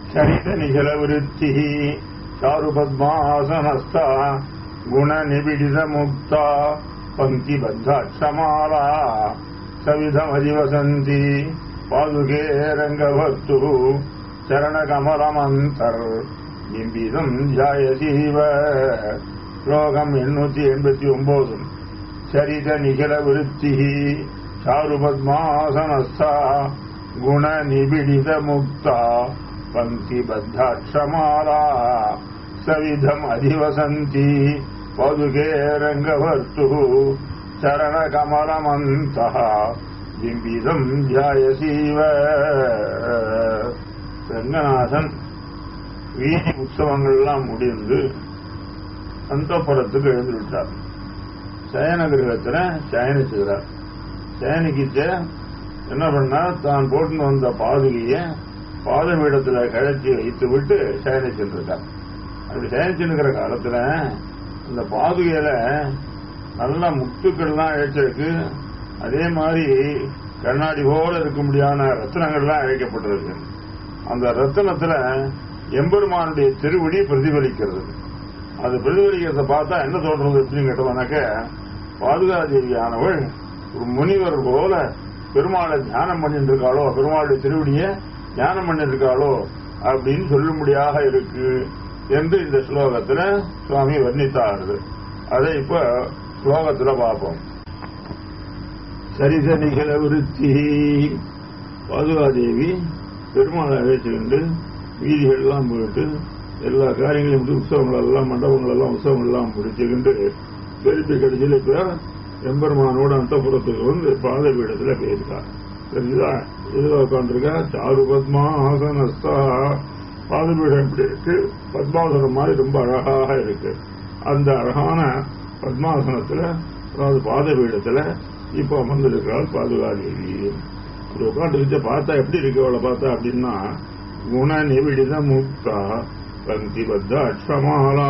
சரித நிகழ விருத்தி சாரு பத்மாசனஸ்தா குண நிபிடித முக்தா பங்கி பத்தாட்சமாலா சவிதமதிவசந்தி பாதுகே ரங்கவர்த்து சரணகமலமந்தர் பிம்பிதம் ஜாயசீவ ஸ்லோகம் எண்ணூத்தி எண்பத்தி ஒன்பது சரித நிகழ விருத்தி சாரு பத்மாசனஸ்தா குண நிபிடித முக்தா பங்கி பத்தாட்சமாலா சவிதம் அதிவசந்தி பதுகே ரங்கவர்த்து சரணகமலமந்த பிம்பிதம் ஜாயசீவ ரங்கநாதன் வீதி உற்சவங்கள்லாம் முடிந்து அந்தப்புறத்துக்கு எழுந்துவிட்டார் சயன கிரகத்துல சயனிச்சுகிறார் சயனிக்கிட்டு என்ன பண்ணா தான் போட்டுன்னு வந்த பாதுகைய பாதபீடத்துல கழச்சி வைத்து விட்டு சயனிச்சுட்டு இருக்கார் அப்படி சயனிச்சுங்கிற காலத்துல அந்த பாதுகையில நல்ல முத்துக்கள்லாம் இழைச்சிருக்கு அதே மாதிரி கண்ணாடி போல இருக்க முடியாத ரத்தனங்கள்லாம் இழைக்கப்பட்டிருக்கு அந்த ரத்தனத்துல எம்பெருமானுடைய திருவடி பிரதிபலிக்கிறது அது பிரதிபலிக்கிறத பார்த்தா என்ன தோன்றது அப்படின்னு கேட்டோம்னாக்க பாதுகாதேவியானவள் ஒரு முனிவர் போல பெருமாளை தியானம் பண்ணிட்டு இருக்காளோ பெருமாளுடைய திருவடியை தியானம் பண்ணிட்டு இருக்காளோ அப்படின்னு சொல்லும்படியாக இருக்கு என்று இந்த ஸ்லோகத்துல சுவாமி வர்ணித்தாருது அதை இப்ப ஸ்லோகத்துல பார்ப்போம் சரித நிகழ விருத்தி பாதுகாதேவி பெருமாளை அழைச்சுக்கிண்டு வீதிகள் எல்லாம் போயிட்டு எல்லா காரியங்களையும் முடிச்சு உற்சவங்கள் எல்லாம் மண்டபங்கள் எல்லாம் உற்சவங்கள் எல்லாம் முடிச்சுக்கிண்டு திருப்பி கடைசியில் இப்ப எம்பெருமானோட அந்தப்புறத்துக்கு வந்து பாத பீடத்துல போயிருக்கார் தெரிஞ்சுதா இதுல உட்காந்துருக்கா சாரு பத்மா ஆசனஸ்தா பாதபீடம் எப்படி இருக்கு பத்மாசனம் மாதிரி ரொம்ப அழகாக இருக்கு அந்த அழகான பத்மாசனத்துல அதாவது பாதபீடத்துல இப்ப அமர்ந்திருக்கிறாள் பாதுகாதேவி இப்படி உட்காந்துருக்க பார்த்தா எப்படி இருக்கு அவளை பார்த்தா அப்படின்னா குண நிவிடித முக்தா பந்தி பத்த அக்ஷமாலா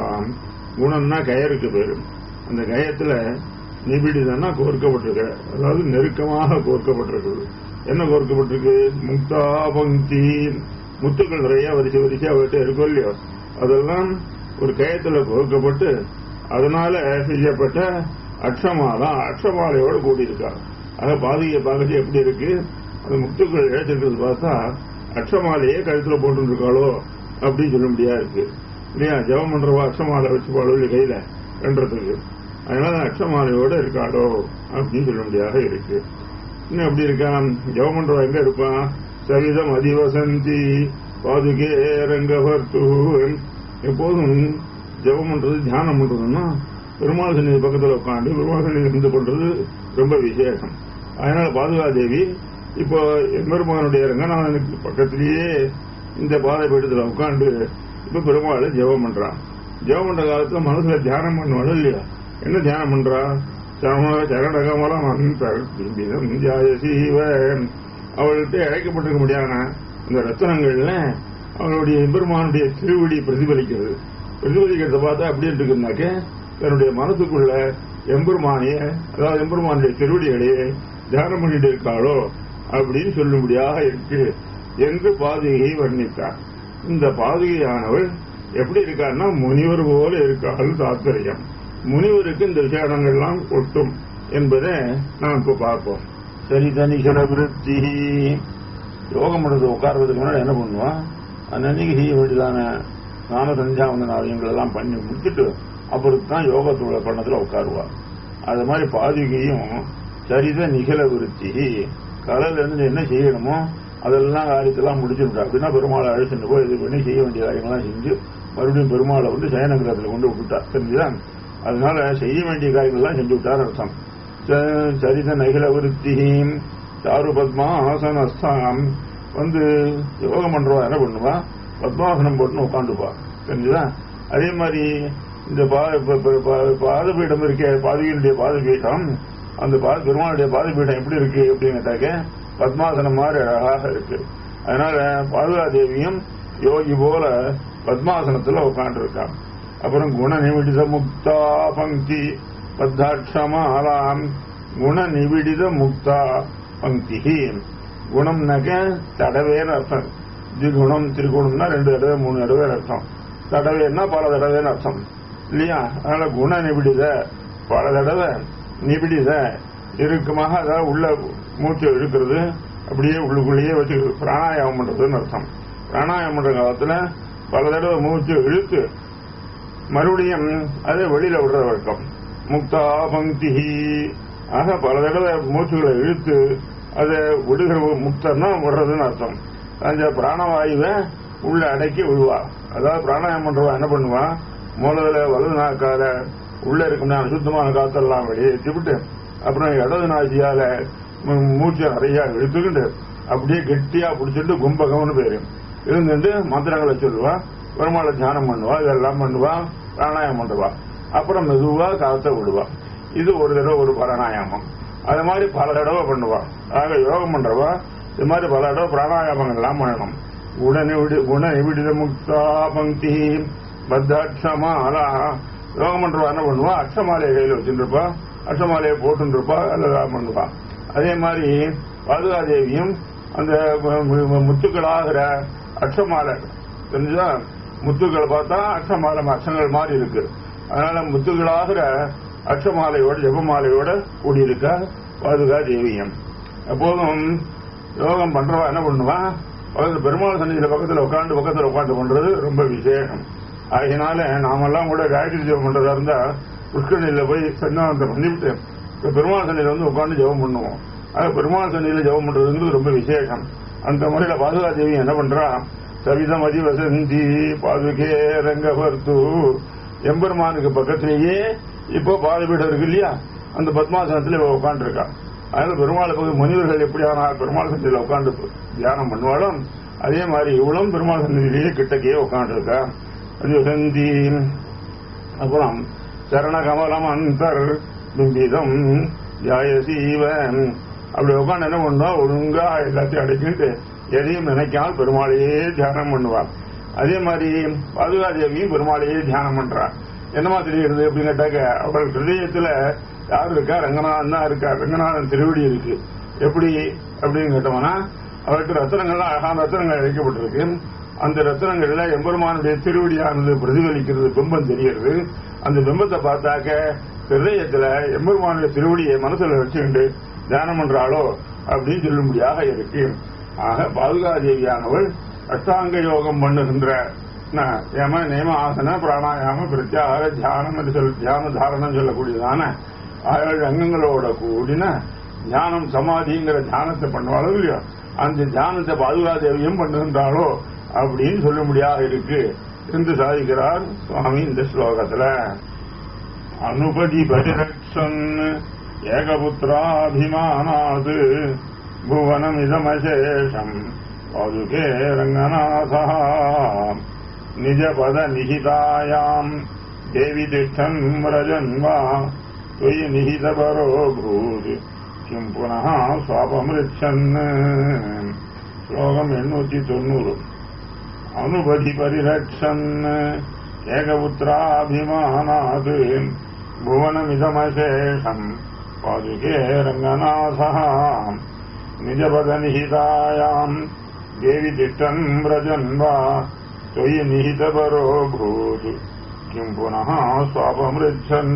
குணம்னா கயருக்கு பேரு அந்த கயத்துல நிபிடிதன்னா கோர்க்கப்பட்டிருக்கு அதாவது நெருக்கமாக கோர்க்கப்பட்டிருக்குது என்ன கோர்க்கப்பட்டிருக்கு முக்தா பங்கி முத்துக்கள் நிறைய வரிசை வரிசையா அவர்கிட்ட இருக்கும் இல்லையோ அதெல்லாம் ஒரு கயத்துல கோர்க்கப்பட்டு அதனால செய்யப்பட்ட அக்ஷமாலா அக்ஷமாலையோடு கூடியிருக்கா ஆக பாதியை பார்க்கறது எப்படி இருக்கு அந்த முத்துக்கள் இழைச்சிருக்கிறது பார்த்தா அக்ஷமாலையே கழுத்துல போட்டு இருக்காளோ அப்படின்னு சொல்ல முடியா இருக்கு இல்லையா ஜெபம் பண்றவா அக்ஷமாலை வச்சு பாடல கையில பண்றதுக்கு அதனால அக்ஷமாலையோட இருக்காளோ அப்படின்னு சொல்ல முடியாத இருக்கு இன்னும் எப்படி இருக்கான் ஜெபம் பண்றவா எங்க இருப்பான் சவிதம் அதிவசந்தி பாதுகே ரங்கவர்த்து எப்போதும் ஜெபம் பண்றது தியானம் பண்றதுன்னா பெருமாள் சந்நிதி பக்கத்தில் உட்காந்து பெருமாள் சந்நிதி இருந்து பண்றது ரொம்ப விசேஷம் அதனால பாதுகாதேவி இப்போ எம்பெருமானுடைய ரங்கநாதனுக்கு பக்கத்திலேயே இந்த பாதை பீடத்தில் உட்காந்து இப்ப பெருமாள் ஜெபம் பண்றான் ஜெபம் பண்ற காலத்துல மனசுல தியானம் பண்ணுவாள் இல்லையா என்ன தியானம் பண்றா சரணகமலம் அந்தம் ஜாயசீவ அவள்கிட்ட இழைக்கப்பட்டிருக்க முடியாத இந்த ரத்தனங்கள்ல அவளுடைய எம்பெருமானுடைய திருவடி பிரதிபலிக்கிறது பிரதிபலிக்கிறத பார்த்தா அப்படி இருக்குனாக்க தன்னுடைய மனசுக்குள்ள எம்பெருமானிய அதாவது எம்பெருமானுடைய திருவடிகளையே தியானம் பண்ணிட்டு இருக்காளோ அப்படின்னு சொல்லும்படியாக இருக்கு என்று பாதுகையை வர்ணித்தார் இந்த பாதுகையானவள் எப்படி இருக்காருன்னா முனிவர் போல இருக்காள் தாத்பரியம் முனிவருக்கு இந்த விசேடங்கள்லாம் ஒட்டும் என்பதை நாம் இப்ப பார்ப்போம் சரி தனிகர விருத்தி யோகம் பண்றது உட்கார்றதுக்கு முன்னாடி என்ன பண்ணுவான் அன்னைக்கு செய்ய வேண்டியதான நாம சந்தியாவந்தன ஆலயங்கள் எல்லாம் பண்ணி முடிச்சுட்டு அப்புறம் தான் யோகத்தோட பண்ணத்துல உட்காருவார் அது மாதிரி பாதுகையும் சரித நிகழ விருத்தி கடல்ல இருந்து என்ன செய்யணுமோ அதெல்லாம் காரியத்தெல்லாம் முடிச்சுட்டா அப்படின்னா பெருமாளை அழைச்சிட்டு போய் இது பண்ணி செய்ய வேண்டிய காரியங்கள்லாம் செஞ்சு மறுபடியும் பெருமாளை வந்து சயனகிரகத்தில் கொண்டு விட்டுட்டா தெரிஞ்சுதா அதனால செய்ய வேண்டிய காரியங்கள்லாம் செஞ்சு விட்டார் அர்த்தம் சரித நகில விருத்தி சாரு பத்மா ஆசனஸ்தாம் வந்து யோகம் பண்றவா என்ன பண்ணுவா பத்மாசனம் போட்டுன்னு உட்காந்துப்பா தெரிஞ்சுதா அதே மாதிரி இந்த பாதபீடம் இருக்க பாதவியினுடைய பாதபீடம் அந்த பெருமாளுடைய பாதபீடம் எப்படி இருக்கு அப்படின்னு கேட்டாக்க பத்மாசனம் மாதிரி அழகாக இருக்கு அதனால பாதுகாதேவியும் யோகி போல பத்மாசனத்துல உட்காந்து இருக்கான் அப்புறம் குண நிமிடித முக்தா பங்கி பத்தாட்சமாலாம் குண நிபிடித முக்தா பங்கி குணம்னாக்க தடவேன்னு அர்த்தம் திகுணம் திரிகுணம்னா ரெண்டு தடவை மூணு தடவை அர்த்தம் தடவைன்னா பல தடவைன்னு அர்த்தம் இல்லையா அதனால குண நிபிடித பல தடவை நிபிடித இறுக்கமாக அதாவது உள்ள மூச்சு இழுக்கிறது அப்படியே உள்ளுக்குள்ளேயே வச்சு பிராணாயாமம் பண்றதுன்னு அர்த்தம் பிராணாயாமம் பண்ற காலத்துல பல தடவை மூச்சு இழுத்து மறுபடியும் அதை வெளியில விடுற வழக்கம் முக்தா பங்கி ஆக பல தடவை மூச்சுகளை இழுத்து அதை விடுகிற முக்தன்னா விடுறதுன்னு அர்த்தம் அந்த பிராணவாயுவை உள்ள அடக்கி விடுவா அதாவது பிராணாயாமம் பண்றவா என்ன பண்ணுவா மூலதுல வலது நாக்கால உள்ள இருக்கும் அசுத்தமான காத்தெல்லாம் வெளியேற்றிவிட்டு அப்புறம் இடது நாசியால மூ- மூச்சை நிறைய இழுத்துக்கிட்டு அப்படியே கெட்டியா பிடிச்சிட்டு கும்பகம்னு பேரு இருந்துட்டு மந்திரங்களை சொல்லுவா பெருமாளை தியானம் பண்ணுவா இதெல்லாம் பண்ணுவா பிராணாயாமம் பண்ணுவா அப்புறம் மெதுவா காத்த விடுவா இது ஒரு தடவை ஒரு பிராணாயாமம் அது மாதிரி பல தடவை பண்ணுவா ஆக யோகம் பண்றவா இது மாதிரி பல தடவை பிராணாயாமங்கள் எல்லாம் பண்ணணும் உடனே விடு- குண விடுத முக்தா பங்கி பத்தாட்சமாலா யோகம் பண்றவா என்ன பண்ணுவா அட்சமாலையை கையில் வச்சுருப்பா அட்சமாலையை போட்டுருப்பா எல்லாம் பண்ணுவா அதே மாதிரி பாதுகாதேவியும் அந்த மு- மு- முத்துக்களாகிற அட்சமாலை தெரிஞ்சா முத்துக்கள் பார்த்தா அட்சமாலை அட்சங்கள் மாதிரி இருக்கு அதனால முத்துக்களாகிற அட்சமாலையோட ஜெபமாலையோட கூடியிருக்க பாதுகா தேவியம் எப்போதும் யோகம் பண்றவா என்ன பண்ணுவா பக்கத்துல பெருமாள் சன்னிதியில பக்கத்துல உட்காந்து பக்கத்துல உட்காந்து பண்றது ரொம்ப விசேஷம் அதனால நாமெல்லாம் கூட காயத்ரி ஜெபம் பண்றதா இருந்தா புஷ்கரணியில போய் சன்னாந்தம் பண்ணிவிட்டு இப்ப பெருமாள் சன்னிதியில வந்து உட்காந்து ஜெபம் பண்ணுவோம் அது பெருமாள் சன்னிதியில ஜெபம் பண்றதுங்கிறது ரொம்ப விசேஷம் அந்த முறையில பாதுகா தேவி என்ன பண்றா சவிதம் அதிவசந்தி பாதுகே ரங்கபர்த்து எம்பெருமானுக்கு பக்கத்திலேயே இப்போ பாதுபீடம் இருக்கு இல்லையா அந்த பத்மாசனத்துல இவ உட்காந்துருக்கா அதனால பெருமாள் பக்கம் முனிவர்கள் எப்படியான பெருமாள் சந்நிதியில உட்காந்து தியானம் பண்ணுவாலும் அதே மாதிரி இவளும் பெருமாள் சந்நிதியிலேயே கிட்டக்கையே உட்காந்துருக்கா அதிவசந்தி அப்புறம் சரணகமலம் அந்தர் பிம்பிதம் ஜாயசீவன் அப்படி உட்காந்து என்ன பண்ணுவா ஒழுங்கா எல்லாத்தையும் அடைக்கிட்டு எதையும் நினைக்காமல் பெருமாளையே தியானம் பண்ணுவா அதே மாதிரி பாதுகாதேவியும் பெருமாளையே தியானம் பண்றா என்னமா தெரியுது அப்படின்னு கேட்டாக்க அவள் ஹிருதயத்துல யார் இருக்கா ரங்கநாதன் தான் இருக்கா ரங்கநாதன் திருவடி இருக்கு எப்படி அப்படின்னு கேட்டோம்னா அவருக்கு ரத்தனங்கள்லாம் அழகான ரத்தனங்கள் அழைக்கப்பட்டிருக்கு அந்த ரத்தனங்கள்ல எம்பெருமானுடைய திருவடியானது பிரதிபலிக்கிறது பிம்பம் தெரிகிறது அந்த பிம்பத்தை பார்த்தாக்க ஹிருதயத்துல எம்பெருமானுடைய திருவடியை மனசுல வச்சுக்கிட்டு தியானம் பண்றாளோ அப்படின்னு சொல்லும்படியாக இருக்கு ஆக பாதுகாதேவியானவள் அஷ்டாங்க யோகம் பண்ணுகின்ற ந, யம நேம ஆசன பிராணாயாம பிரத்யாகார தியானம் என்று சொல் தியான தாரணம் சொல்லக்கூடியதான ஏழு அங்கங்களோட கூடின தியானம் சமாதிங்கிற தியானத்தை பண்ணுவாளோ இல்லையோ அந்த தியானத்தை பாதுகாதேவியும் பண்ணுகின்றாளோ அப்படின்னு சொல்லும்படியாக இருக்கு என்று சாதிக்கிறார் சுவாமி இந்த ஸ்லோகத்துல அனுபதி பரிரக்ஷன் ஏகபுத்திராபிமானாத் புவனமிதமசேஷம் பாதுகே ரங்கநாதா நிஜபத நிகிதாயாம் தேவி திஷ்டன் ரஜன் வா त्वयि निहितपरो भूत् किम् पुनः स्वापमृच्छन् श्लोकम् एण्णूति தொண்ணூறு அனுபதி பரிரட்சன் ஏகபுத்திராபிமானாத் புவனமிதமசேஷம் பாதுகே ரங்கநாதः நிஜபதநிஹிதாயாம் தேவி திஷ்டன் व्रजन् वा त्वयि निहितपरो भूत् கிம் புனः சுவாபமிருச்சன்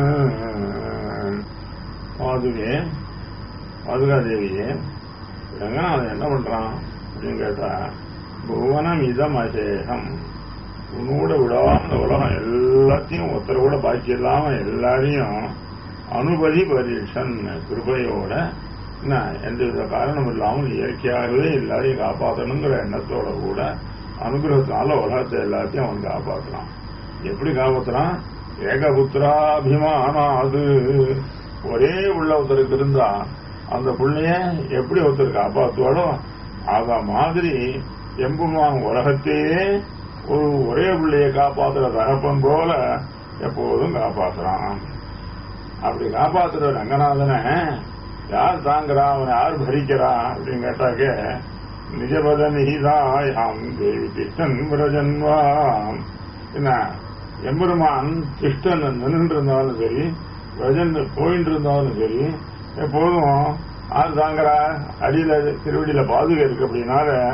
பாதுகே பாதுகாதேவியே ரங்கநாதன் என்ன பண்றான் அப்படின்னு கேட்டா புவனம் இதம் அசேகம் உன்னோட விடாம உலகம் எல்லாத்தையும் ஒருத்தர கூட பாக்கி இல்லாம எல்லாரையும் அனுபதி பரீட்சன் கிருபையோட என்ன எந்தவித காரணம் இல்லாமல் இயற்கையாகவே எல்லாரையும் காப்பாற்றணுங்கிற எண்ணத்தோட கூட அனுகிரகத்தினால உலகத்தை எல்லாத்தையும் அவன் காப்பாற்றலாம் எப்படி காப்பாத்துறான் ஏகபுத்திராபிமானாது ஒரே உள்ள ஒருத்தருக்கு இருந்தா அந்த பிள்ளைய எப்படி ஒருத்தர் காப்பாத்துவாளோ அத மாதிரி எம்புமான் உலகத்தையே ஒரு ஒரே பிள்ளைய காப்பாத்துற தகப்பன் போல எப்போதும் காப்பாத்துறான் அப்படி காப்பாத்துற ரங்கநாதனை யார் தாங்குறா அவனை யார் பரிக்கிறா அப்படின்னு கேட்டாக்க நிஜபத நிகிதாயாம் தேவி திஷ்டன் பிரஜன்வாம் என்ன எம்பெருமான் கிருஷ்ணன் நின்று இருந்தாலும் சரி பிரஜன் போயிட்டு இருந்தாலும் சரி எப்போதும் ஆறு தாங்கரா அடியில திருவடியில பாதுகை இருக்கு அப்படின்னால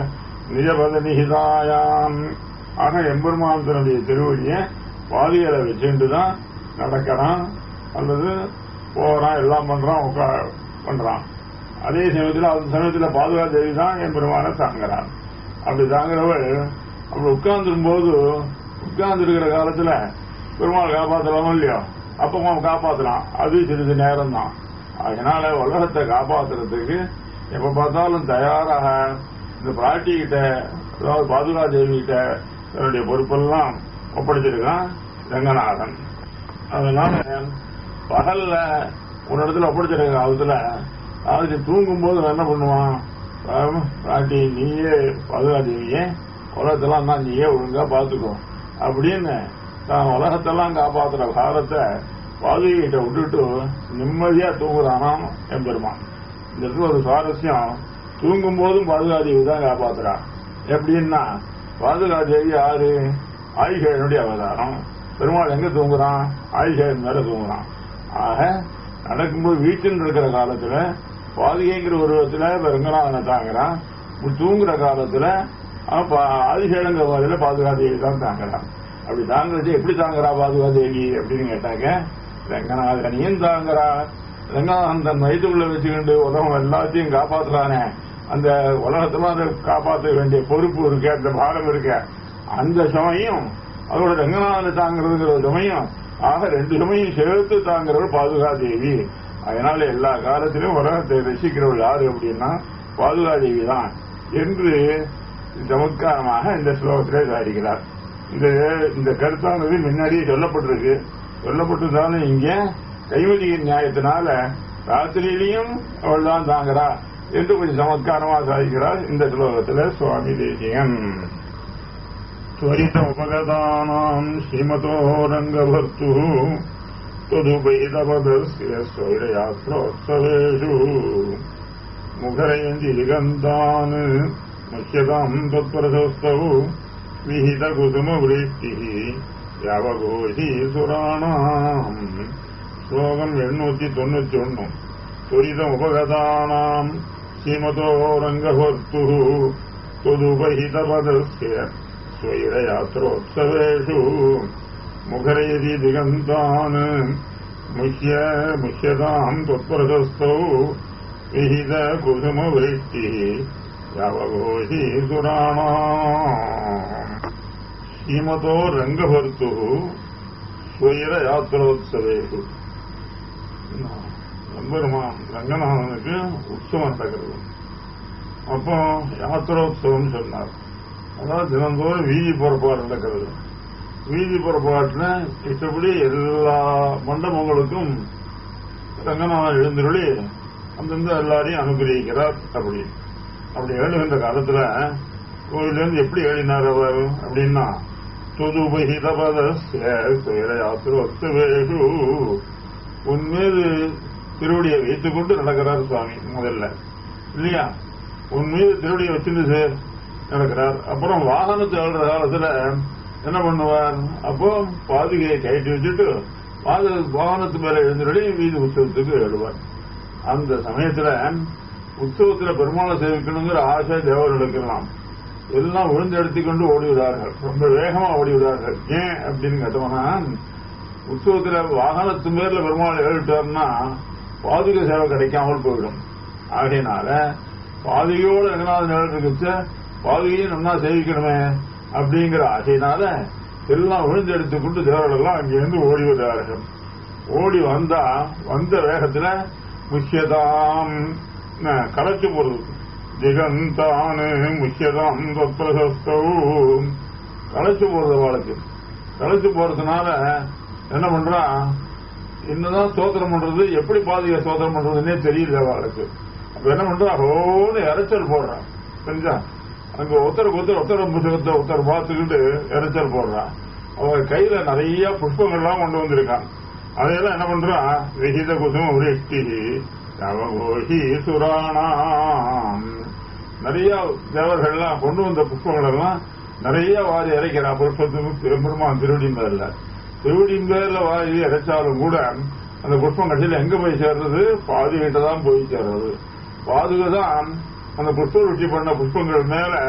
நிஜபத நிகிதாயாம் ஆக எம்பெருமான் தன்னுடைய திருவடியை பாதிகளை வச்சுட்டு தான் நடக்கிறான் அல்லது போறான் எல்லாம் பண்றான் உட்கா பண்றான் அதே சமயத்தில் அந்த சமயத்தில் பாதுகா தேவி தான் என் பெருமான தாங்குறான் அப்படி தாங்குறவள் அப்படி உட்கார்ந்துரும் போது உட்கார்ந்து இருக்கிற காலத்துல பெருமாள் காப்பாற்றலாமோ இல்லையோ அப்பமா காப்பாற்றலாம் அது சிறிது நேரம் தான் அதனால உலகத்தை காப்பாத்துறதுக்கு எப்ப பார்த்தாலும் தயாராக இந்த பிராட்டி கிட்ட அதாவது பாதுகா தேவி கிட்ட தன்னுடைய பொறுப்பெல்லாம் ஒப்படைச்சிருக்கான் ரங்கநாதன் அதனால பகல்ல ஒரு இடத்துல ஒப்படைச்சிருக்க காலத்துல அதுக்கு தூங்கும் போது என்ன பண்ணுவான் ஆம், பாட்டி நீயே பாதுகா தேவியே உலகத்தெல்லாம் தான் நீயே ஒழுங்கா பாத்துக்கோ அப்படின்னு தான் உலகத்தெல்லாம் காப்பாத்துற காலத்தை பாதுகிட்ட விட்டுட்டு நிம்மதியா தூங்குறானாம் எம்பெருமான் இந்த இடத்துல ஒரு சுவாரஸ்யம் தூங்கும் போதும் பாதுகாதேவி தான் காப்பாத்துறா எப்படின்னா பாதுகாதேவி யாரு ஆயிஷனுடைய அவதாரம் பெருமாள் எங்க தூங்குறான் ஆயிஷன் மேல தூங்குறான் ஆக நடக்கும்போது வீட்டில் இருக்கிற காலத்துல பாதுகைங்கிற உருவத்துல ரங்கநாதனை தாங்குறான் இப்படி தூங்குற காலத்துல அவன் பா- ஆதிசேடங்கிற வகையில பாதுகாதேவி தான் தாங்குறான் அப்படி தாங்குறது எப்படி தாங்குறா பாதுகாதேவி அப்படின்னு கேட்டாக்க ரங்கநாதனையும் தாங்குறா ரங்கநாதன் தன் வயிற்றுக்குள்ள வச்சுக்கிண்டு உலகம் எல்லாத்தையும் காப்பாத்துறானே அந்த உலகத்துல அதை காப்பாற்ற வேண்டிய பொறுப்பு இருக்கு அந்த பாரம் இருக்கு அந்த சமயம் அதோட ரங்கநாதனை தாங்கிறதுங்கிற சமயம் ஆக ரெண்டு சமயம் சேர்த்து தாங்கிறவள் பாதுகாதேவி அதனால எல்லா காலத்திலும் உலகத்தை ரசிக்கிறவள் யாரு அப்படின்னா பாதுகாதேவி தான் என்று சமத்காரமாக இந்த ஸ்லோகத்திலே சாதிக்கிறார் இந்த இந்த கருத்தானது முன்னாடியே சொல்லப்பட்டிருக்கு சொல்லப்பட்டிருந்தாலும் இங்க கைவதியின் நியாயத்தினால ராத்திரியிலையும் அவள் தான் தாங்கிறா என்று கொஞ்சம் சமத்காரமா சாதிக்கிறார் இந்த ஸ்லோகத்துல சுவாமி தேசியன் त्वरित उपगतानाम् श्रीमतो रङ्गभर्तुः त्वदुपैतपदस्य स्वैरयात्रोत्सवेषु मुखरयन्ति दिगन्तान् मुच्यताम् त्वत्परशस्तौ विहितकुसुमवृष्टिः यावघोषी सुराणाम् श्लोकम् एण्णूति தொண்ணூத்தி ஒன்னு त्वरितम् उपगतानाम् श्रीमतो रङ्गभर्तुः त्वदुपहितपदस्य स्वैरयात्रोत्सवेषु मुखरयति दिगन्तान् मुह्य मुह्यताम् त्वत्प्रशस्तौ विहित कुसुमवृष्टिः यावघोषी सुराणाम् श्रीमतो रङ्गभर्तुः स्वैरयात्रोत्सवेषु நம்பெருமான் ரங்கநாதனுக்கு உற்சவம் நடக்கிறது அப்போ யாத்திரோத்சவம் சொன்னார் அதாவது தினந்தோறும் வீதி புறப்பாடு நடக்கிறது வீதி புறப்பாட்டுல இஷ்டப்படி எல்லா மண்டபங்களுக்கும் ரங்கநாதன் எழுந்துருளி அந்தந்த எல்லாரையும் அனுகிரகிக்கிறார் அப்படி அப்படி எழுகின்ற காலத்துல கோயிலிருந்து எப்படி எழுதினார் அவர் அப்படின்னா துதுபகிதபதேஷு உன் மீது திருவடியை வைத்துக் கொண்டு நடக்கிறார் சுவாமி முதல்ல இல்லையா உன் மீது திருவடியை வச்சிருந்து சேர் நடக்கிறார் அப்புறம் வாகனத்தை எழுற காலத்துல என்ன பண்ணுவார் அப்போ பாதுகையை கயற்றி வச்சுட்டு பாது வாகனத்து மேல எழுந்துடனே வீதி உற்சவத்துக்கு எழுவார் அந்த சமயத்துல உற்சவத்துல பெருமாளை சேவிக்கணுங்கிற ஆசை தேவர்களுக்கு எல்லாம் எல்லாம் விழுந்து எடுத்துக்கொண்டு ஓடிவிடார்கள் ரொம்ப வேகமா ஓடிவிடார்கள் ஏன் அப்படின்னு கேட்டோம்னா உற்சவத்துல வாகனத்து மேல பெருமாள் ஏறிட்டார்னா பாதுகை சேவை கிடைக்காமல் போயிடும் ஆகையினால பாதுகையோட ரங்கநாதன் ஏறிருக்கச்ச பாதுகையும் நல்லா சேவிக்கணுமே அப்படிங்கிற ஆசையினால எல்லாம் விழுந்து எடுத்துக்கொண்டு தேவர்கள் எல்லாம் அங்கிருந்து ஓடி விடுறார்கள் ஓடி வந்தா வந்த வேகத்துல முக்கியதாம் களைச்சு போறது திகந்தானு முக்கியதாம் தொத்பிரசஸ்தௌ களைச்சு போறது அவளுக்கு களைச்சு போறதுனால என்ன பண்றா என்னதான் ஸ்தோத்திரம் பண்றது எப்படி பாதுகா ஸ்தோத்திரம் பண்றதுன்னே தெரியல அவளுக்கு அப்ப என்ன பண்றா ஹோன்னு இறைச்சல் போடுறான் தெரிஞ்சா அங்க ஒருத்தருக்கு ஒருத்தர் ஒருத்தர் புத்தகத்தை ஒருத்தர் பார்த்துக்கிட்டு இறைச்சல் போடுறான் அவ கையில நிறைய புஷ்பங்கள்லாம் கொண்டு வந்திருக்கான் அதையெல்லாம் என்ன பண்றா விகித குசும விருஷ்டி நவகோஷி சுராணாம் நிறைய தேவர்கள்லாம் கொண்டு வந்த புஷ்பங்கள் எல்லாம் நிறைய வாரி இறைக்கிறான் புஷ்பத்துக்கு பெருமான் திருவடி மேல திருவடி பேர்ல வாரி இறைச்சாலும் கூட அந்த புஷ்பம் கடைசியில் எங்க போய் சேர்றது பாதுகிட்ட தான் போய் சேர்றது பாதுகை தான் அந்த புஷ்ப ருச்சி பண்ண புஷ்பங்கள் மேல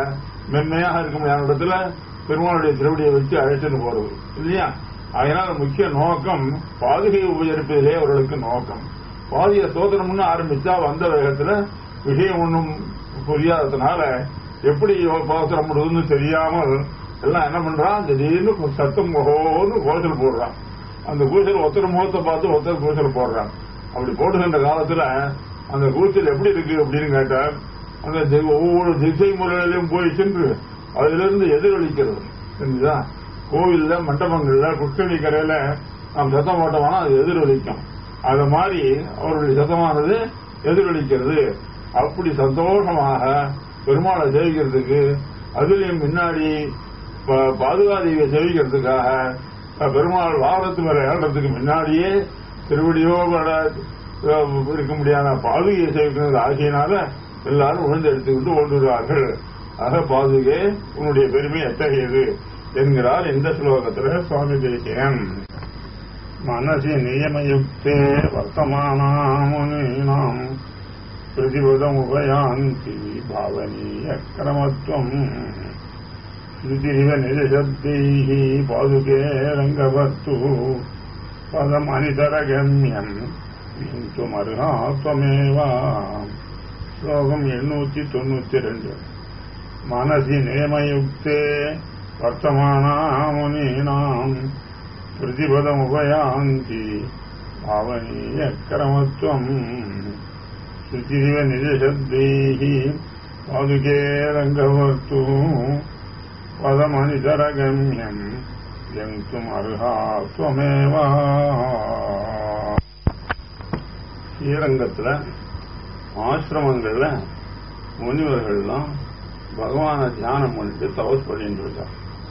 மென்மையாக இருக்க முடியாத இடத்துல பெருமாளுடைய திருவடியை வச்சு அழைச்சிட்டு போறது இல்லையா அதனால முக்கிய நோக்கம் பாதுகையை உபயோகிப்பதிலே அவர்களுக்கு நோக்கம் பாதிய சோதனம்னு ஆரம்பிச்சா வந்த வேகத்துல விஷயம் ஒன்றும் புரியாததுனால எப்படி பாசுரம் முடியுதுன்னு தெரியாமல் எல்லாம் என்ன பண்றான் திடீர்னு சத்தம் ஓன்னு கோசல் போடுறான் அந்த கூச்சல் ஒருத்தர் முகத்தை பார்த்து ஒருத்தர் கூச்சல் போடுறான் அப்படி போடுகின்ற காலத்துல அந்த கூச்சல் எப்படி இருக்கு அப்படின்னு கேட்டா அந்த தி- ஒவ்வொரு திசை முறையிலையும் போய் சென்று அதிலிருந்து எதிரொலிக்கிறது தெரிஞ்சுதா கோவில்ல மண்டபங்கள்ல புஷ்கரணி கரையில நாம் சத்தம் போட்டோம்னா அது எதிரொலிக்கும் அது மாதிரி அவருடைய சத்தமானது எதிரொலிக்கிறது அப்படி சந்தோஷமாக பெருமாளை சேவிக்கிறதுக்கு அதுலயும் முன்னாடி ப- பாதுகாதேவியை சேவிக்கிறதுக்காக அஹ், பெருமாள் வாகனத்து மேல ஏறதுக்கு முன்னாடியே திருவடியோட அஹ், இருக்க முடியாத பாதுகையை சேவிக்கிறது ஆகியனால எல்லாரும் உணர்ந்து எடுத்துக்கிட்டு ஓடுகிறார்கள் ஆக பாதுகே உன்னுடைய பெருமை எத்தகையது என்கிறார் இந்த ஸ்லோகத்துல சுவாமி தேசியன் மனசி நியமயுக்தே வர்த்தமானாமுனீனாம் प्रतिपदमुपयान्ति भावनीयक्रमत्वम् श्रुतिरिव निजशब्दैः पादुके रङ्गवस्तु पदमनितरगम्यम् किन्तुमर्हा त्वमेव श्लोकम् एण्णूति தொண்ணூத்தி ரெண்டு மனசி நேமயுக்தே வர்த்தமானாமுனீனாம் प्रतिपदमुपयान्ति भावनीयक्रमत्वम् शुचिरिव निजशब्दैः पादुके रङ्गवर्तु पदमनितरगम्यम् यन्तुमर्हा त्वमेव ஸ்ரீரங்கத்துல ஆசிரமங்கள்ல முனிவர்கள்லாம் பகவானை தியானம் பண்ணிட்டு தபஸ் பண்ணிட்டு இருக்கா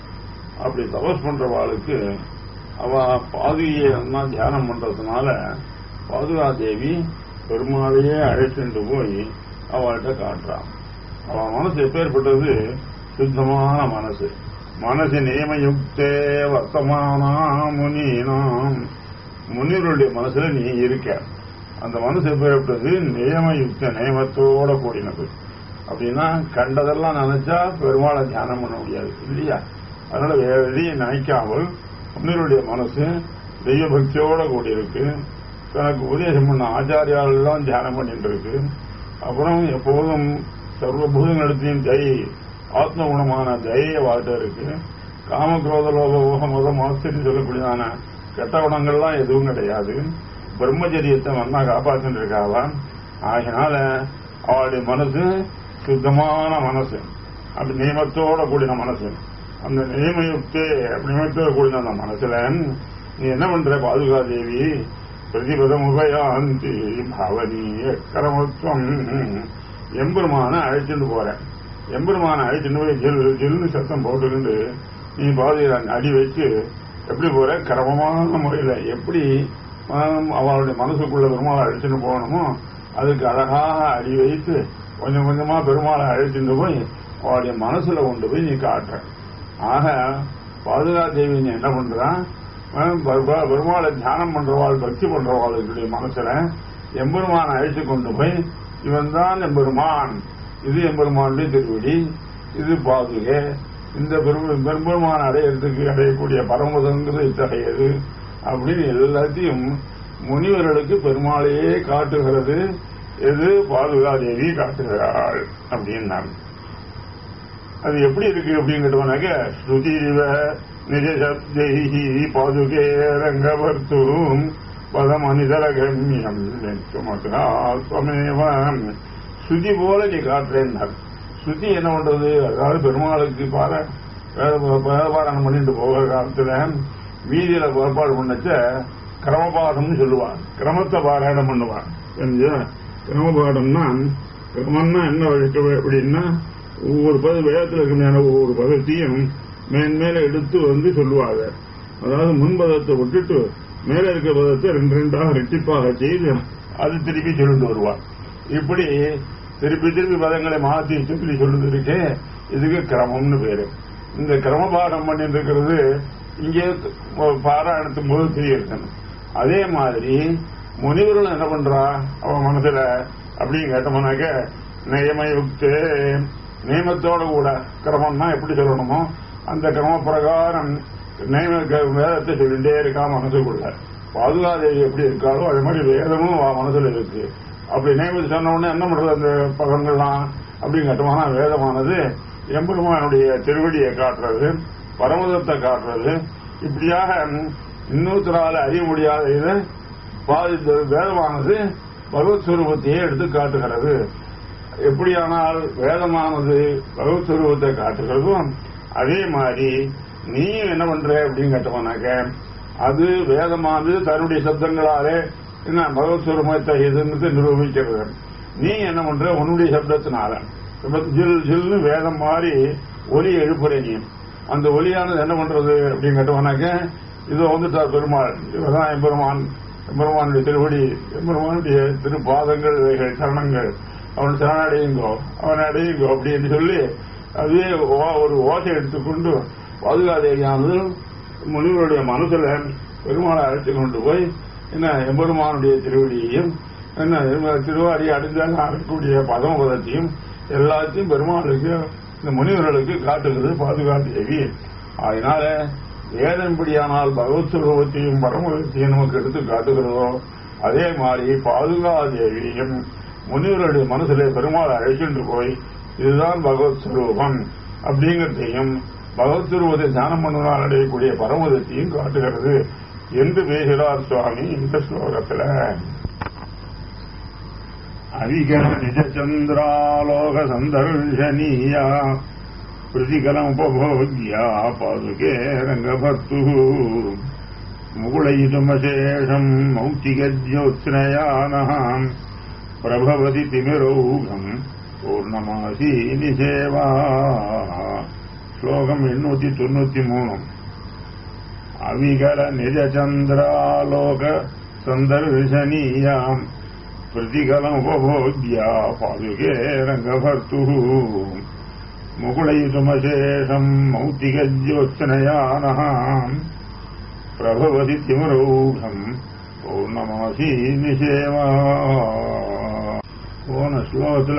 அப்படி தபஸ் பண்றவாளுக்கு அவ பாதுகையை எல்லாம் தியானம் பண்றதுனால பாதுகா தேவி பெருமாளையே அழைச்சிட்டு போய் அவள்கிட்ட காட்டுறான் அவ மனசு எப்பேற்பட்டது சுத்தமான மனசு மனசு நியமயுக்தே வர்த்தமானா முனீனாம் முனிவருடைய மனசுல நீ இருக்க அந்த மனசு எப்பேற்பட்டது நியமயுக்த நியமத்தோட கூடினது அப்படின்னா கண்டதெல்லாம் நினைச்சா பெருமாளை தியானம் பண்ண முடியாது இல்லையா அதனால வேற எதையும் நினைக்காமல் முன்னருடைய மனசு தெய்வ பக்தியோட கூடியிருக்கு தனக்கு உபதேசம் பண்ண ஆச்சாரியால் எல்லாம் தியானம் பண்ணிட்டு இருக்கு அப்புறம் எப்போதும் சர்வபூதங்களுத்தையும் ஜெய் ஆத்ம குணமான ஜெய வாழ்க்கை இருக்கு காமக்ரோத லோக மோக மதம் ஆச்சரியம் சொல்லக்கூடியதான கெட்ட குணங்கள்லாம் எதுவும் கிடையாது பிரம்மச்சரியத்தை மண்ணா காப்பாற்றிட்டு இருக்காவா ஆகினால அவளுடைய மனசு சுத்தமான மனசு அப்படி நியமத்தோட கூடின மனசு அந்த நியமயுக்தே நியமத்தோட கூடின அந்த மனசுல நீ என்ன பண்ற பாதுகா தேவி பிரதிபதம் உபயாந்தி பவனீய கரமத்துவம் எம்பெருமான அழைச்சிட்டு போற எம்பெருமான அழைச்சிட்டு போய் ஜில் ஜில்னு சத்தம் போட்டுக்கிண்டு நீ பாதுகா அடி வச்சு எப்படி போற கிரமமான முறையில எப்படி ஆம், அவளுடைய மனசுக்குள்ள பெருமாளை அழைச்சிட்டு போகணுமோ அதுக்கு அழகாக அடி வைத்து கொஞ்சம் கொஞ்சமா பெருமாளை அழைச்சிட்டு போய் அவளுடைய மனசுல கொண்டு போய் நீ காட்டுற ஆக பாதுகா தேவி நீ என்ன பண்றான் ஆஹ், பெருமா- பெருமாளை தியானம் பண்றவாள் பக்தி பண்றவாளுடைய மனசுல எம்பெருமான் அழைத்து கொண்டு போய் இவன் தான் எம்பெருமான் இது எம்பெருமானுடைய திருவடி இது பாதுகை இந்த பெரும- பெரும்பெருமான் அடையிறதுக்கு அடையக்கூடிய பரமதங்கிறது இத்தகையது அப்படின்னு எல்லாத்தையும் முனிவர்களுக்கு பெருமாளையே காட்டுகிறது எது பாதுகாதேவி காட்டுகிறாள் அப்படின்னாங்க அது எப்படி இருக்கு அப்படின்னு கேட்டோம்னாக்க ஸ்ருதிரிவ நிஜசப்தைஹி பாதுகே ரங்கவர்த்தும் பதம் அனிதரகம்யம் சுமேவம் ஸ்ருதி போல நீ காட்டுறேன்னார் ஸ்ருதி என்ன பண்றது அதாவது பெருமாளுக்கு பார வேதபாராயணம் பண்ணிட்டு போகிற காலத்துல வீதியில ஏற்பாடு பண்ணச்ச கிரமபாடம்னு சொல்லுவான் கிரமத்தை பாராயணம் பண்ணுவான் தெரிஞ்சா கிரமபாடம்னா கிரமம்னா என்ன வழக்கு அப்படின்னா ஒவ்வொரு பத வேதத்தில் இருக்கிற ஒவ்வொரு பதத்தையும் மேன்மேல எடுத்து வந்து சொல்லுவாங்க அதாவது முன்பதத்தை விட்டுட்டு மேல இருக்கிற பதத்தை ரெண்டு ரெண்டாக ரெட்டிப்பாக செய்து அது திருப்பி சொல்லிட்டு வருவார் இப்படி திருப்பி திருப்பி பதங்களை மாத்தி சொல்லி சொல்லுது இருக்கே இதுக்கு கிரமம்னு பேரு இந்த கிரமபாடம் பண்ணிட்டு இருக்கிறது இங்கே பாராயணத்தும் போது தெரியிருக்கணும் அதே மாதிரி முனிவர்கள் என்ன பண்றா அவன் மனசுல அப்படின்னு கேட்டோம்னாக்க நயமயுக்தே நியமத்தோட கூட கிரமம்னா எப்படி சொல்லணுமோ அந்த கிரம பிரகாரம் நியம வேதத்தை சொல்லிட்டே இருக்கா மனசுக்குள்ள பாதுகாதேவி எப்படி இருக்காளோ அதே மாதிரி வேதமும் அவ மனசுல இருக்கு அப்படி நியமத்தை சொன்ன உடனே என்ன பண்றது அந்த பகங்கள்லாம் அப்படின்னு கேட்டோம்னா வேதமானது எம்பெருமானுடைய திருவடியை காட்டுறது பரமதத்தை காட்டுறது இப்படியாக இன்னொருத்தரால அறிய முடியாத இது பாதித்த வேதமானது பகவத் சுரூபத்தையே எடுத்து காட்டுகிறது எப்படியானால் வேதமானது பகவத் சுரூபத்தை காட்டுகிறதும் அதே மாதிரி நீ என்ன பண்ற அப்படின்னு கேட்டோம்னாக்க அது வேதமானது தன்னுடைய சப்தங்களாலே என்ன பகவத் சுரூபத்தை எதுன்னு நிரூபிக்கிறது நீ என்ன பண்ற உன்னுடைய சப்தத்தினால இப்ப ஜில் ஜில்னு வேதம் மாதிரி ஒலி எழுப்புற நீ அந்த ஒலியானது என்ன பண்றது அப்படின்னு கேட்டோம்னாக்க இது வந்துட்டார் பெருமாள் இவர்தான் எம்பெருமான் எம்பெருமானுடைய திருவடி எம்பெருமானுடைய திருப்பாதங்கள் இவைகள் சரணங்கள் அவன் சரணடையுங்கோ அவன் அடையுங்கோ அப்படின்னு சொல்லி அதுவே ஓ- ஒரு ஓசை எடுத்துக்கொண்டு பாதுகாதேவியானது முனிவருடைய மனசுல பெருமாளை அழைத்து கொண்டு போய் என்ன எம்பெருமானுடைய திருவடியையும் என்ன திருவாரி அடைஞ்சால் அடையக்கூடிய பதமபதத்தையும் எல்லாத்தையும் பெருமாளுக்கு இந்த முனிவர்களுக்கு காட்டுகிறது பாதுகாதேவி அதனால வேதம்படியானால் பகவத் சுரூபத்தையும் பரமதத்தையும் நமக்கு எடுத்து காட்டுகிறதோ அதே மாதிரி பாதுகாதேவியும் முனிவருடைய மனசுல பெருமாளை அழைச்சிட்டு போய் இதுதான் பகவத் சுரூபம் அப்படிங்கிறதையும் பகவத் சுரூபத்தை தியானம் பண்ணுவதால் அடையக்கூடிய பரமதத்தையும் காட்டுகிறது என்று பேசுகிறார் சுவாமி இந்த ஸ்லோகத்துல அவிகர நிஜச்சந்திராலோக சந்தர்ஷனீயா பிரதிகலமுபோக்யா பாதுகே ரங்கபர்த்து முகுளைதுமசேஷம் மௌக்திகஜோத்ஸ்னயானஹாம் பிரபவதி திமிரௌகம் பூர்ணமாசி நிசேவா ஸ்லோகம் எண்ணூத்தி தொண்ணூத்தி மூணு அவிகல நிஜச்சந்திராலோக சந்தர்ஷனீயாம் प्रतिकलमुपभोग्या पादुके रङ्गभर्तुः मुकुलयुतमशेषम् मौक्तिकज्योत्सनयानः प्रभवति तिमरौघम् பௌர்ணமாசி நிஷேவா போன ஸ்லோகத்துல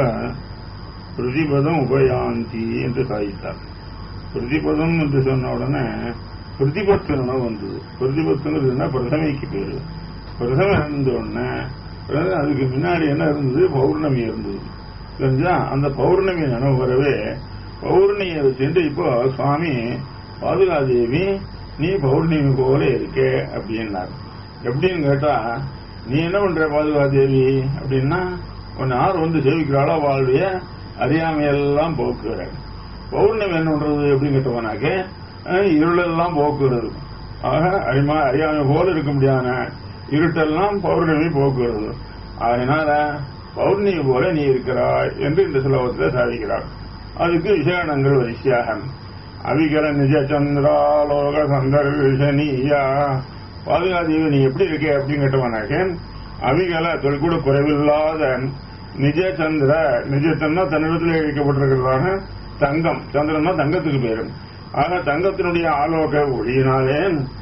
பிரதிபதம் உபயாந்தி என்று சாதித்தார் பிரதிபதம் என்று சொன்ன உடனே பிரதிபத்தனம் வந்தது பிரதிபத்தங்கிறதுனா பிரதமைக்கு பேரு பிரதம இருந்த உடனே பிறகு அதுக்கு முன்னாடி என்ன இருந்தது பௌர்ணமி இருந்தது தெரிஞ்சா அந்த பௌர்ணமி நினைவு வரவே பௌர்ணமியை வச்சுட்டு இப்போ சுவாமி பாதுகாதேவி நீ பௌர்ணமி போல இருக்கே அப்படின்னார் எப்படின்னு கேட்டா நீ என்ன பண்ற பாதுகாதேவி அப்படின்னா உன் யார் வந்து சேவிக்கிறாளோ அவளுடைய அறியாமையெல்லாம் போக்குற பௌர்ணமி என்ன பண்றது அப்படின்னு கேட்டவனாக்க அஹ், இருளெல்லாம் போக்குறது ஆக அறிமா அறியாமை போல இருக்க முடியாத இருட்டெல்லாம் பௌர்ணமி போக்குறது அதனால பௌர்ணமி போல நீ இருக்கிறாய் என்று இந்த ஸ்லோகத்தில் சாதிக்கிறார் அதுக்கு விசேஷங்கள் வரிசையாக அவிகர நிஜ சந்திராலோக சந்தர்ஷனீயா பாதுகாதேவி நீ எப்படி இருக்க அப்படின்னு கேட்டவனாக்க அவிகல தொல் கூட குறைவில்லாத நிஜ சந்திர நிஜத்தன்னா தன்னிடத்தில் இழைக்கப்பட்டிருக்கிறதான தங்கம் சந்திரன்னா தங்கத்துக்கு பேரு ஆக தங்கத்தினுடைய ஆலோக ஒளியினாலே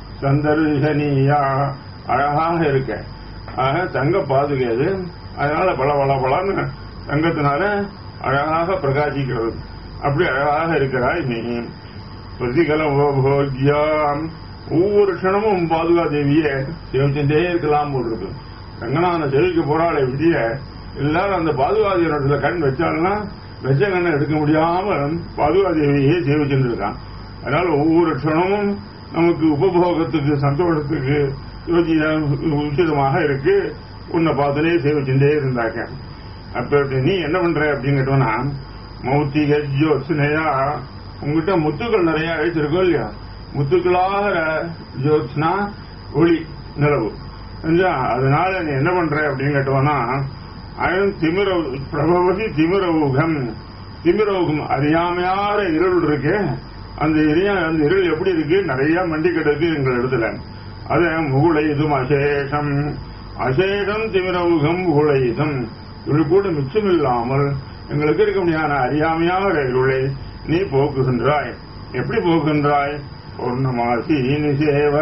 சந்தர்ஷனியா அழகாக இருக்க ஆக தங்க பாதுகாது அதனால பல பல பலன்னு தங்கத்தினால அழகாக பிரகாசிக்கிறது அப்படி அழகாக இருக்கிறாய் நீ பிரதிகலம் உபபோக்யாம் ஒவ்வொரு க்ஷணமும் பாதுகா தேவிய சேவிச்சுட்டே இருக்கலாம் போல் இருக்கு ரங்கநாதனை சேவிக்க போறாளே விதிய எல்லாரும் அந்த பாதுகாதேவியோட கண் வச்சாங்கன்னா வெச்ச கண்ணை எடுக்க முடியாம பாதுகா தேவியே சேவிச்சுட்டு இருக்கான் அதனால ஒவ்வொரு க்ஷணமும் நமக்கு உபபோகத்துக்கு சந்தோஷத்துக்கு யோசி- உச்சிதமாக இருக்கு உன்னை பார்த்துட்டே சேவிச்சுட்டே இருந்தாங்க அப்ப நீ என்ன பண்ற அப்படின்னு கேட்டோம்னா மௌத்திக ஜோத்ஸ்னையா உங்ககிட்ட முத்துக்கள் நிறைய அழைச்சிருக்கோம் இல்லையா முத்துக்களாக ஜோத்ஸ்னா ஒளி நிலவு புரிஞ்சா? அதனால நீ என்ன பண்ற அப்படின்னு கேட்டோம்னா அயன் திமிர பிரபவதி திமிரவுகம் திமிரவுகம் அறியாமையார இருள் இருக்கு அந்த எரியா அந்த இருள் எப்படி இருக்கு நிறைய மண்டி கிடக்கு எங்கள் இடத்துல அது முகுளைதும் அசேஷம் அசேஷம் திமிரவுகம் முகுளைதும் இது கூட மிச்சமில்லாமல் எங்களுக்கு இருக்க முடியாத அறியாமையாக இருளை நீ போக்குகின்றாய் எப்படி போக்குகின்றாய் பௌர்ணமாசி நிசேவ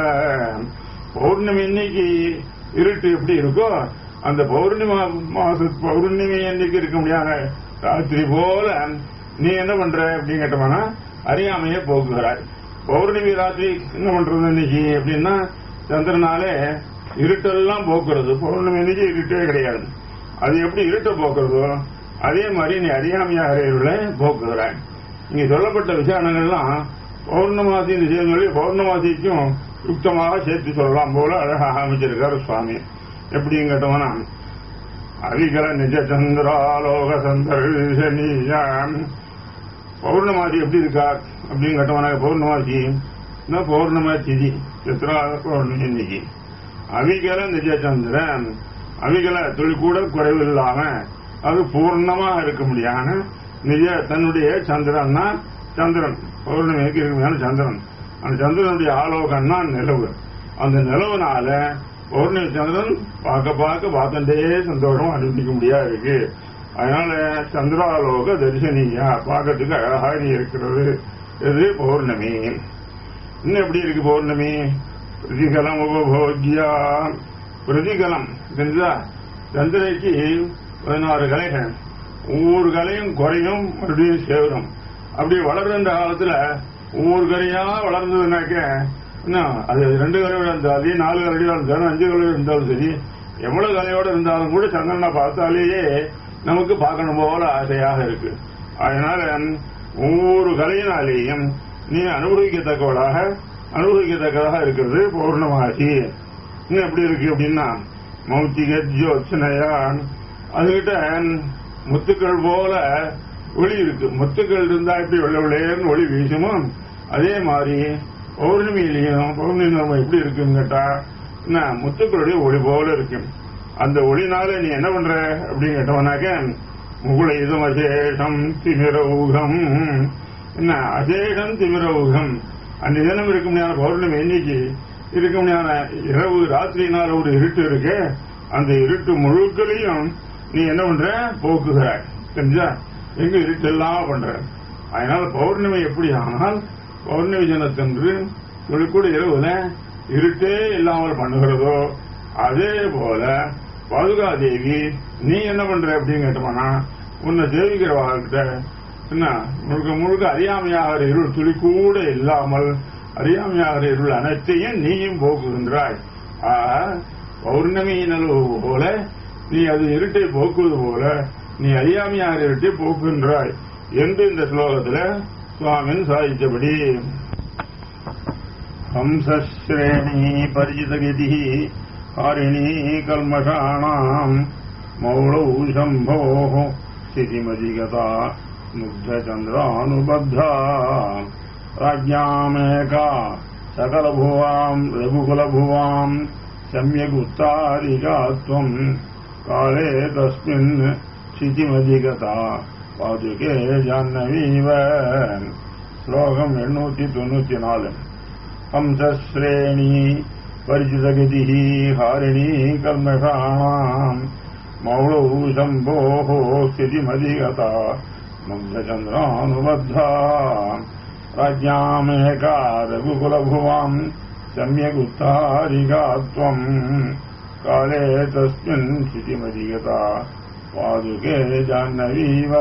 பௌர்ணமி இன்னைக்கு இருட்டு எப்படி இருக்கோ அந்த பௌர்ணமி மாச பௌர்ணமி அன்னைக்கு இருக்க முடியாத ராத்திரி போல நீ என்ன பண்ற அப்படின்னு கேட்டோம்னா அறியாமையே போக்குகிறாய் பௌர்ணமி ராத்திரி என்ன பண்றது இன்னைக்கு அப்படின்னா சந்திரனாலே இருட்டெல்லாம் போக்குறது பௌர்ணமி இன்னைக்கு இருட்டே கிடையாது அது எப்படி இருட்டை போக்குறதோ அதே மாதிரி நீ அறியாமையாக இருளை போக்குகிறாய் இங்க சொல்லப்பட்ட விசாரணங்கள்லாம் பௌர்ணமாசி இந்த செய்தி பௌர்ணமாசிக்கும் யுக்தமாக சேர்த்து சொல்லலாம் போல அழகாக அமைச்சிருக்காரு சுவாமி எப்படின்னு கேட்டோம்னா அவிகல நிஜ சந்திராலோக சந்தர்ஷனியாம் பௌர்ணமாசி எப்படி இருக்கா அப்படின்னு கேட்டோம்னா பௌர்ணமாசி என்ன பௌர்ணம திதி சித்ரா பௌர்ணமி இன்னைக்கு அவிகல நிஜ சந்திரன் அவிகல துளி கூட குறைவு இல்லாம அது பூர்ணமா இருக்க முடியாத நிஜ தன்னுடைய சந்திரன்னா சந்திரன் பௌர்ணமிக்கு இருக்க சந்திரன் அந்த சந்திரனுடைய ஆலோகம்னா நிலவு அந்த நிலவுனால பௌர்ணமி சந்திரன் பார்க்க பார்க்க பார்த்துட்டே சந்தோஷம் அனுபவிக்க முடியாது இருக்கு அதனால சந்திராலோக தரிசனியா பார்க்கறதுக்கு அழகா நீ இருக்கிறது இது பௌர்ணமி இன்னும் எப்படி இருக்கு பௌர்ணமி பிரதிகலம் உபபோக்யா பிரதிகலம் தெரிஞ்சா சந்திரைக்கு பதினாறு கலைகள் ஒவ்வொரு கலையும் குறையும் மறுபடியும் சேரும் அப்படி வளர்ந்த காலத்துல ஒவ்வொரு கரையா வளர்ந்ததுனாக்க என்ன அது ரெண்டு கரையோட இருந்தாலும் சரி நாலு கரையோட இருந்தாலும் அஞ்சு கரையோட இருந்தாலும் சரி எவ்வளவு கலையோட இருந்தாலும் கூட சந்திரனை பார்த்தாலேயே நமக்கு பார்க்கணும் போல ஆசையாக இருக்கு அதனால ஒவ்வொரு கலையினாலேயும் நீ அனுபவிக்கத்தக்கவளாக அனுபவிக்கத்தக்கதாக இருக்கிறது பௌர்ணமாசி இன்னும் எப்படி இருக்கு அப்படின்னா மௌத்திக ஜோத்சனையா அதுகிட்ட முத்துக்கள் போல ஒளி இருக்கு முத்துக்கள் இருந்தா எப்படி வெள்ள வெள்ளையர்னு ஒளி வீசுமோ அதே மாதிரி பௌர்ணமியிலையும் பௌர்ணமி நம்ம எப்படி இருக்குன்னு கேட்டா என்ன முத்துக்களுடைய ஒளி போல இருக்கும் அந்த ஒளினால நீ என்ன பண்ற அப்படின்னு கேட்டவனாக்க முகுள இதம் அசேஷம் திமிர ஊகம் என்ன அசேஷம் திமிர ஊகம் அந்த தினம் இருக்க முடியாத பௌர்ணமி என்னைக்கு இருக்க முடியாத இரவு ராத்திரியினால் ஒரு இருட்டு இருக்கு அந்த இருட்டு முழுக்களையும் நீ என்ன பண்ற போக்குகிறாய் தெரிஞ்சா எங்க இருட்டெல்லாம் பண்ற அதனால பௌர்ணமி எப்படி ஆனால் பௌர்ணமி தினத்தன்று கூட இரவுல இருட்டே இல்லாமல் பண்ணுகிறதோ அதே போல பாதுகாதேவி நீ என்ன பண்ற அப்படின்னு கேட்டோம்னா உன்னை சேவிக்கிறவாகிட்ட என்ன முழுக்க முழுக்க அறியாமையாகிற இருள் துளி கூட இல்லாமல் அறியாமையாகிற இருள் அனைத்தையும் நீயும் போக்குகின்றாய் பௌர்ணமி நிலவு போல நீ அது இருட்டை போக்குவது போல நீ அறியாமையாகிற இருட்டை போக்குகின்றாய் என்று இந்த ஸ்லோகத்துல சுவாமின் சாதித்தபடி ஹம்சஸ்ரேணி பரிஜிதகதி ஹாரிணி கல்மஷாணாம் மௌளௌ சம்போ ஸ்திதிமதிகதா முக்தச்சந்திரானுபத்தா ராஜ்யாமேகா சகலபுவாம் ரகுகுலபுவாம் சமயகுத்தாரிகாத்வம் காலே தஸ்மின் ஸ்திதிமதிகதா பாதுகே ஜான்னவீவ ஸ்லோகம் எண்ணூத்தி தொண்ணூத்தி நாலு ஹம்சஸ்ரேணி परिचितगतिः हारिणी कर्मषाणाम् मौळौ शम्भोः स्थितिमधिगता मुग्धचन्द्रानुबद्धा राज्ञामेका रघुकुलभुवाम् सम्यगुत्तारिका त्वम् काले तस्मिन् स्थितिमधिगता पादुके जाह्नवीव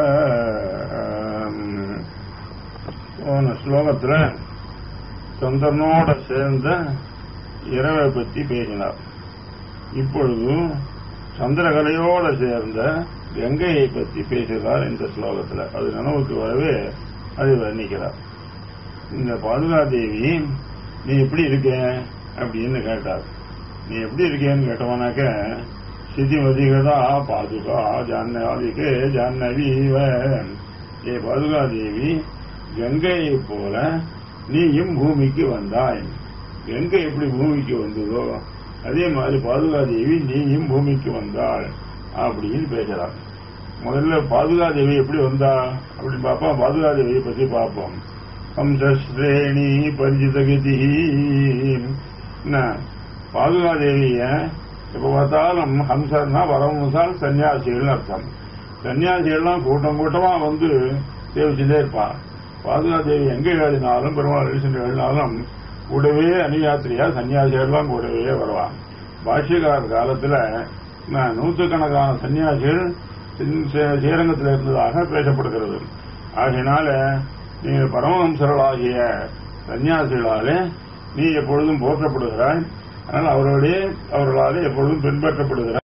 போன ஸ்லோகத்துல சந்திரனோட சேர்ந்த இரவை பற்றி பேசினார் இப்பொழுது சந்திரகலையோட சேர்ந்த கங்கையை பற்றி பேசுகிறார் இந்த ஸ்லோகத்தில் அது நினைவுக்கு வரவே அதை வர்ணிக்கிறார் இந்த பாதுகாதேவி நீ எப்படி இருக்க அப்படின்னு கேட்டார் நீ எப்படி இருக்கேன்னு கேட்டவனாக்க சிதிமதிகதா பாதுகா ஜான்னவிகே ஜான்னவீவ ஏ பாதுகாதேவி கங்கையை போல நீயும் பூமிக்கு வந்தாய் கங்கை எப்படி பூமிக்கு வந்ததோ அதே மாதிரி பாதுகாதேவி நீயும் பூமிக்கு வந்தாள் அப்படின்னு பேசுறார் முதல்ல பாதுகாதேவி எப்படி வந்தா அப்படின்னு பார்ப்போம் பாதுகாதேவியை பற்றி பார்ப்போம் ஹம்சஸ்ரேணி பரிஜிதகதி என்ன பாதுகாதேவிய இப்ப பார்த்தாலும் ஹம்சர்னா வரவசால் சன்னியாசிகள்னு அர்த்தம் சன்னியாசிகள்லாம் கூட்டம் கூட்டமா வந்து சேவிச்சுட்டே இருப்பான் பாதுகாதேவி எங்க எழுதினாலும் பெருமாள் எழுதி எழுதினாலும் கூடவே அணியாத்திரியா சன்னியாசிகள்லாம் கூடவே வருவான் பாஷ்யக்காரர் காலத்துல நூற்றுக்கணக்கான சன்னியாசிகள் ஸ்ரீரங்கத்தில் இருந்ததாக பேசப்படுகிறது ஆகையினால நீங்கள் பரமஹம்சர்களாகிய சன்னியாசிகளாலே நீ எப்பொழுதும் போற்றப்படுகிறாய் அதனால் அவர்களுடைய அவர்களாலே எப்பொழுதும் பின்பற்றப்படுகிறாய்